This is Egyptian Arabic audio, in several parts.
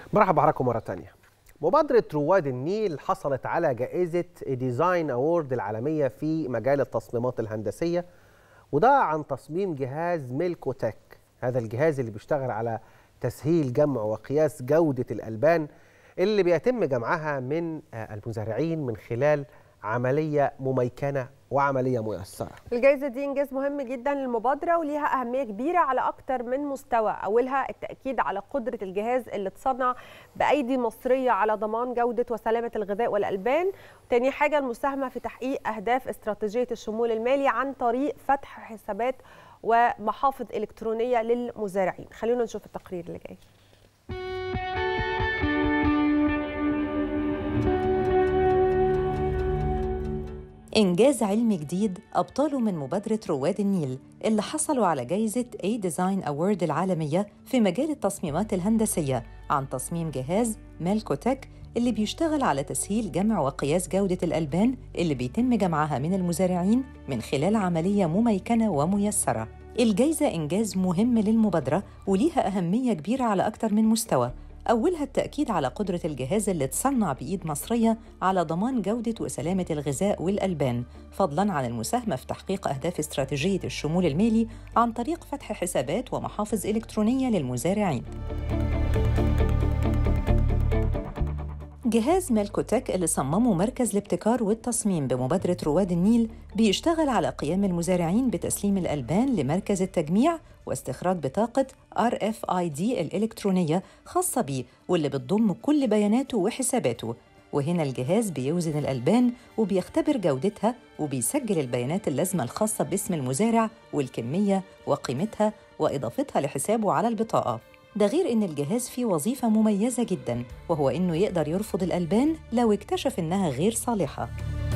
مرحبا بحضراتكم مرة تانية مبادرة رواد النيل حصلت على جائزة ديزاين أوورد العالمية في مجال التصميمات الهندسية وده عن تصميم جهاز ميلكوتك هذا الجهاز اللي بيشتغل على تسهيل جمع وقياس جودة الألبان اللي بيتم جمعها من المزارعين من خلال عملية مميكنة وعملية ميسرة الجائزة دي إنجاز مهم جدا للمبادرة وليها أهمية كبيرة على أكتر من مستوى أولها التأكيد على قدرة الجهاز اللي اتصنع بأيدي مصرية على ضمان جودة وسلامة الغذاء والألبان تاني حاجة المساهمة في تحقيق أهداف استراتيجية الشمول المالي عن طريق فتح حسابات ومحافظ إلكترونية للمزارعين خلونا نشوف التقرير اللي جاي إنجاز علمي جديد أبطاله من مبادرة رواد النيل اللي حصلوا على جائزة A Design Award العالمية في مجال التصميمات الهندسية عن تصميم جهاز مالكوتك اللي بيشتغل على تسهيل جمع وقياس جودة الألبان اللي بيتم جمعها من المزارعين من خلال عملية مميكنة وميسرة الجائزة إنجاز مهم للمبادرة وليها أهمية كبيرة على أكثر من مستوى أولها التأكيد على قدرة الجهاز اللي اتصنع بإيد مصرية على ضمان جودة وسلامة الغذاء والألبان، فضلاً عن المساهمة في تحقيق أهداف استراتيجية الشمول المالي عن طريق فتح حسابات ومحافظ إلكترونية للمزارعين. جهاز ميلكوتك اللي صممه مركز الابتكار والتصميم بمبادرة رواد النيل بيشتغل على قيام المزارعين بتسليم الألبان لمركز التجميع واستخراج بطاقة RFID الإلكترونية خاصة بيه واللي بتضم كل بياناته وحساباته وهنا الجهاز بيوزن الألبان وبيختبر جودتها وبيسجل البيانات اللازمة الخاصة باسم المزارع والكمية وقيمتها وإضافتها لحسابه على البطاقة ده غير إن الجهاز فيه وظيفة مميزة جداً وهو إنه يقدر يرفض الألبان لو اكتشف إنها غير صالحة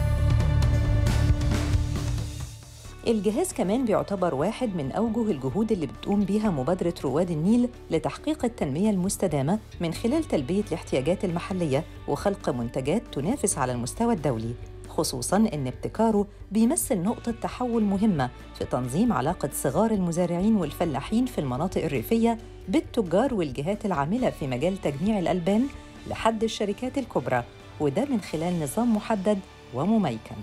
الجهاز كمان بيعتبر واحد من أوجه الجهود اللي بتقوم بيها مبادرة رواد النيل لتحقيق التنمية المستدامة من خلال تلبية الاحتياجات المحلية وخلق منتجات تنافس على المستوى الدولي خصوصاً إن ابتكاره بيمثل نقطة تحول مهمة في تنظيم علاقة صغار المزارعين والفلاحين في المناطق الريفية بالتجار والجهات العاملة في مجال تجميع الألبان لحد الشركات الكبرى وده من خلال نظام محدد ومميكن.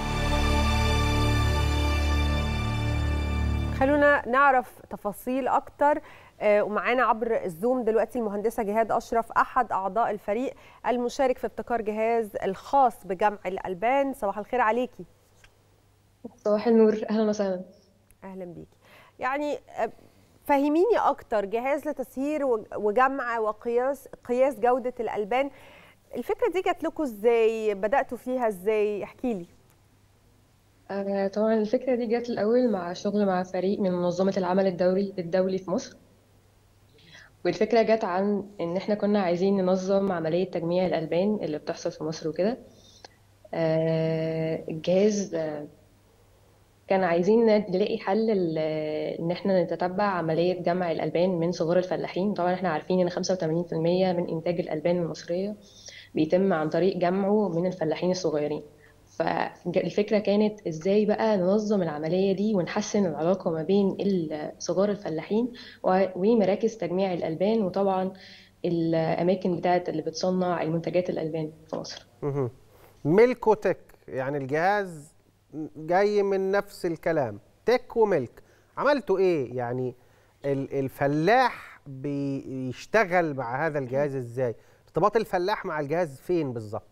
خلونا نعرف تفاصيل اكتر ومعانا عبر الزوم دلوقتي المهندسه جهاد اشرف احد اعضاء الفريق المشارك في ابتكار جهاز الخاص بجمع الالبان صباح الخير عليكي صباح النور اهلا وسهلا اهلا بيكي يعني فهميني اكتر جهاز لتسيير وجمع وقياس قياس جوده الالبان الفكره دي جات لكم ازاي بداتوا فيها ازاي احكي لي آه طبعا الفكرة دي جت الأول مع شغل مع فريق من منظمة العمل الدولي الدولي في مصر والفكرة جت عن إن إحنا كنا عايزين ننظم عملية تجميع الألبان اللي بتحصل في مصر وكده آه الجهاز آه كان عايزين نلاقي حل إن إحنا نتتبع عملية جمع الألبان من صغار الفلاحين طبعا إحنا عارفين إن 85% من إنتاج الألبان المصرية بيتم عن طريق جمعه من الفلاحين الصغيرين فالفكرة كانت ازاي بقى ننظم العملية دي ونحسن العلاقة ما بين صغار الفلاحين ومراكز تجميع الألبان وطبعا الأماكن بتاعت اللي بتصنع المنتجات الألبان في مصر ميلكوتك يعني الجهاز جاي من نفس الكلام تك وملك عملتوا ايه يعني الفلاح بيشتغل مع هذا الجهاز ازاي ارتباط الفلاح مع الجهاز فين بالظبط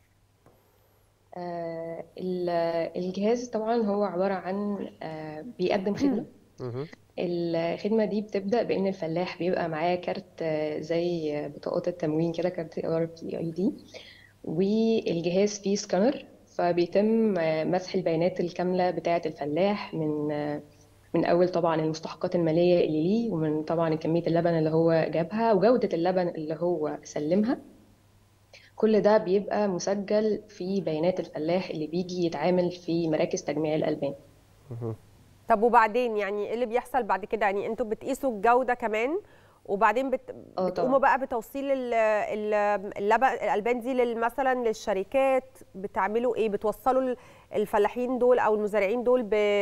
آه الجهاز طبعا هو عبارة عن آه بيقدم خدمة الخدمة دي بتبدأ بإن الفلاح بيبقى معاه كارت آه زي بطاقات التموين كده كارت ار بي اي دي والجهاز فيه سكانر فبيتم مسح البيانات الكاملة بتاعة الفلاح من من أول طبعا المستحقات المالية اللي ليه ومن طبعا كمية اللبن اللي هو جابها وجودة اللبن اللي هو سلمها كل ده بيبقى مسجل في بيانات الفلاح اللي بيجي يتعامل في مراكز تجميع الألبان طب وبعدين يعني ايه اللي بيحصل بعد كده يعني انتوا بتقيسوا الجودة كمان وبعدين بت... بتقوموا بقى بتوصيل اللبن الالبان دي مثلا للشركات بتعملوا ايه بتوصلوا الفلاحين دول او المزارعين دول ب...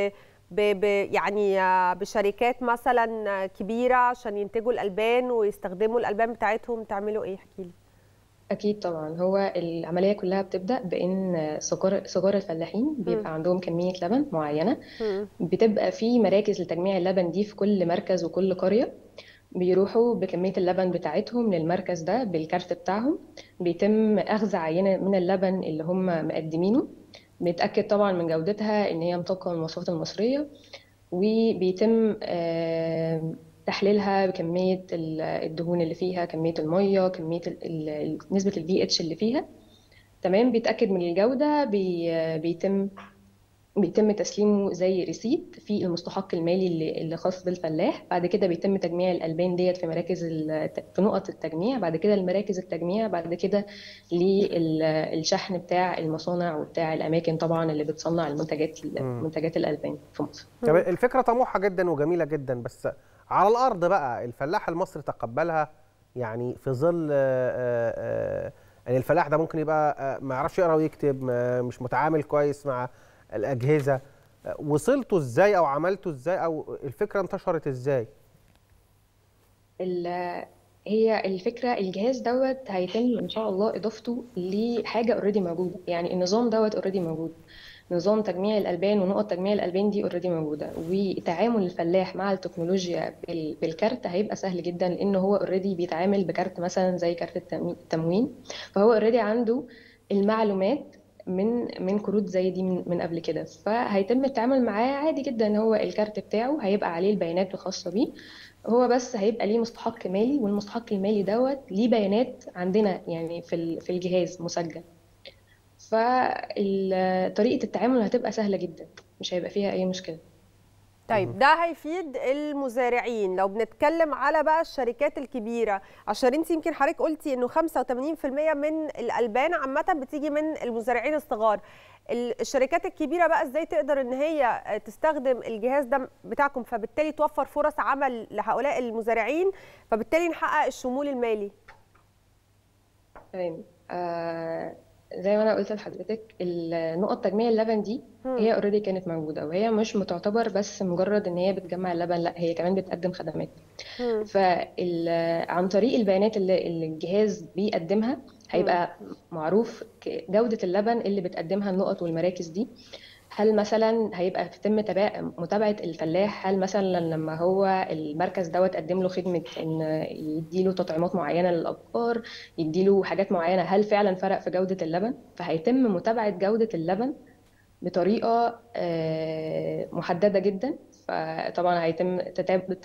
ب ب يعني بشركات مثلا كبيره عشان ينتجوا الالبان ويستخدموا الالبان بتاعتهم تعملوا ايه احكي لي أكيد طبعا هو العملية كلها بتبدأ بإن صغار صغار الفلاحين بيبقى عندهم كمية لبن معينة بتبقى في مراكز لتجميع اللبن دي في كل مركز وكل قرية بيروحوا بكمية اللبن بتاعتهم للمركز ده بالكارت بتاعهم بيتم أخذ عينة من اللبن اللي هم مقدمينه بيتأكد طبعا من جودتها إن هي مطابقة للمواصفات المصرية وبيتم آه، تحليلها بكمية ال- الدهون اللي فيها كمية المية كمية ال- ال- نسبة البي اتش اللي فيها تمام بيتأكد من الجودة بي بيتم بيتم تسليمه زي ريسيت في المستحق المالي اللي, اللي خاص بالفلاح بعد كده بيتم تجميع الألبان ديت في مراكز ال- في نقط التجميع بعد كده المراكز التجميع بعد كده للشحن بتاع المصانع وبتاع الأماكن طبعا اللي بتصنع المنتجات منتجات الألبان في مصر طب الفكره طموحه جدا وجميله جدا بس على الارض بقى الفلاح المصري تقبلها يعني في ظل آه، آه، يعني الفلاح ده ممكن يبقى آه، ما يعرفش يقرا ويكتب ما- مش متعامل كويس مع الاجهزه آه، وصلتوا ازاي او عملتوا ازاي او الفكره انتشرت ازاي ال- هي الفكرة الجهاز دوت هيتم إن شاء الله إضافته لحاجة اوريدي موجودة يعني النظام دوت اوريدي موجود نظام تجميع الألبان ونقط تجميع الألبان دي اوريدي موجودة وتعامل الفلاح مع التكنولوجيا بال- بالكارت هيبقى سهل جدا لأنه هو اوريدي بيتعامل بكارت مثلا زي كارت التموين التموين. فهو اوريدي عنده المعلومات من من كروت زي دي من, من قبل كده فهيتم التعامل معاه عادي جدا هو الكارت بتاعه هيبقى عليه البيانات الخاصة بيه هو بس هيبقى ليه مستحق مالي والمستحق المالي دوت ليه بيانات عندنا يعني في ال- في الجهاز مسجل فطريقة التعامل هتبقى سهلة جدا مش هيبقى فيها أي مشكلة طيب ده هيفيد المزارعين لو بنتكلم على بقى الشركات الكبيره عشان انت يمكن حضرتك قلتي انه 85% من الالبان عامه بتيجي من المزارعين الصغار ال- الشركات الكبيره بقى ازاي تقدر ان هي تستخدم الجهاز ده بتاعكم فبالتالي توفر فرص عمل لهؤلاء المزارعين فبالتالي نحقق الشمول المالي تمام آه زي ما انا قلت لحضرتك نقط تجميع اللبن دي هي اوريدي كانت موجوده وهي مش بتعتبر بس مجرد ان هي بتجمع اللبن لا هي كمان بتقدم خدمات فعن طريق البيانات اللي اللي الجهاز بيقدمها هيبقى معروف ك- جوده اللبن اللي بتقدمها النقط والمراكز دي هل مثلا هيبقى يتم تبا- متابعه الفلاح هل مثلا لما هو المركز دوت قدم له خدمه ان يديله تطعيمات معينه للابقار يديله حاجات معينه هل فعلا فرق في جوده اللبن فهيتم متابعه جوده اللبن بطريقه آه، محدده جدا فطبعا هيتم تتابع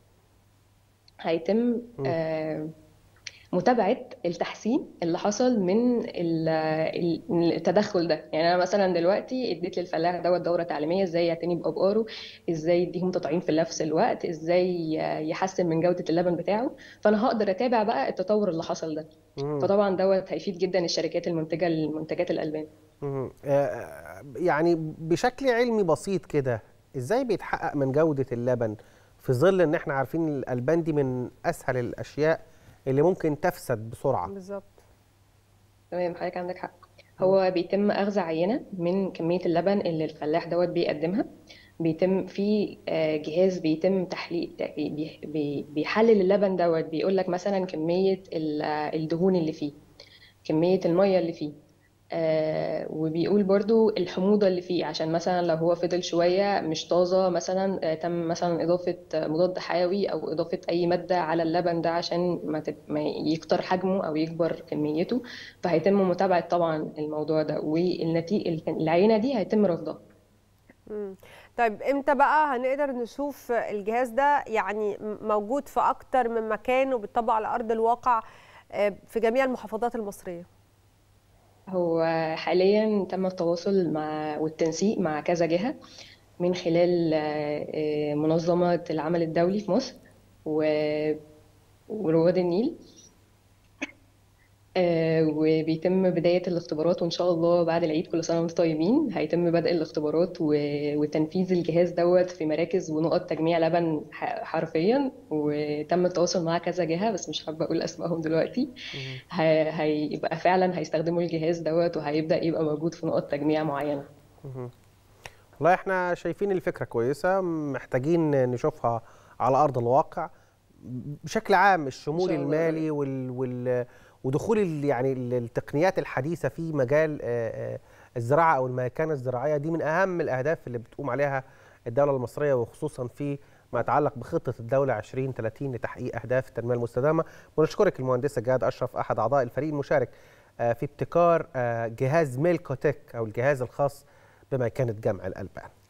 هيتم آه، متابعة التحسين اللي حصل من ال- ال- التدخل ده يعني أنا مثلا دلوقتي اديت للفلاح دوت دورة تعليمية ازاي يعتني بأبقاره ازاي يديهم تطعيم في نفس الوقت ازاي يحسن من جودة اللبن بتاعه فأنا هقدر أتابع بقى التطور اللي حصل ده مم. فطبعا دوت هيفيد جدا الشركات المنتجة لمنتجات الألبان مم. آه، يعني بشكل علمي بسيط كده ازاي بيتحقق من جودة اللبن في ظل ان احنا عارفين الالبان دي من اسهل الاشياء اللي ممكن تفسد بسرعة بالظبط تمام حضرتك عندك حق هو بيتم أخذ عينة من كمية اللبن اللي الفلاح دوت بيقدمها بيتم في آه، جهاز بيتم تحليل بي- بي- بيحلل اللبن دوت بيقول لك مثلا كمية ال- الدهون اللي فيه كمية المية اللي فيه آه وبيقول برضو الحموضة اللي فيه عشان مثلا لو هو فضل شوية مش طازة مثلا آه تم مثلا إضافة آه، مضاد حيوي أو إضافة أي مادة على اللبن ده عشان ما, تب... ما يكتر حجمه أو يكبر كميته فهيتم متابعة طبعا الموضوع ده والنتيجة العينة دي هيتم رفضها مم. طيب امتى بقى هنقدر نشوف الجهاز ده يعني م- موجود في اكتر من مكان وبيطبق على ارض الواقع آه، في جميع المحافظات المصريه هو حاليا تم التواصل مع والتنسيق مع كذا جهة من خلال آه، آه، منظمة العمل الدولي في مصر و- ورواد النيل آه، وبيتم بداية الاختبارات وإن شاء الله بعد العيد كل سنة وانتم طيبين هيتم بدء الاختبارات و- وتنفيذ الجهاز دوت في مراكز ونقط تجميع لبن ح- حرفيا وتم التواصل مع كذا جهة بس مش حابة أقول أسمائهم دلوقتي ه- هيبقى فعلا هيستخدموا الجهاز دوت وهيبدأ يبقى موجود في نقط تجميع معينة والله احنا شايفين الفكره كويسه محتاجين نشوفها على ارض الواقع بشكل عام الشمول شاء الله. المالي وال, وال ودخول ال- يعني ال- التقنيات الحديثه في مجال آه، آه، الزراعه او الميكنه الزراعيه دي من اهم الاهداف اللي بتقوم عليها الدوله المصريه وخصوصا في ما يتعلق بخطه الدوله 2030 لتحقيق اهداف التنميه المستدامه ونشكرك المهندسه جهاد اشرف احد اعضاء الفريق المشارك آه، في ابتكار آه، جهاز ميلكوتك او الجهاز الخاص بميكنه جمع الالبان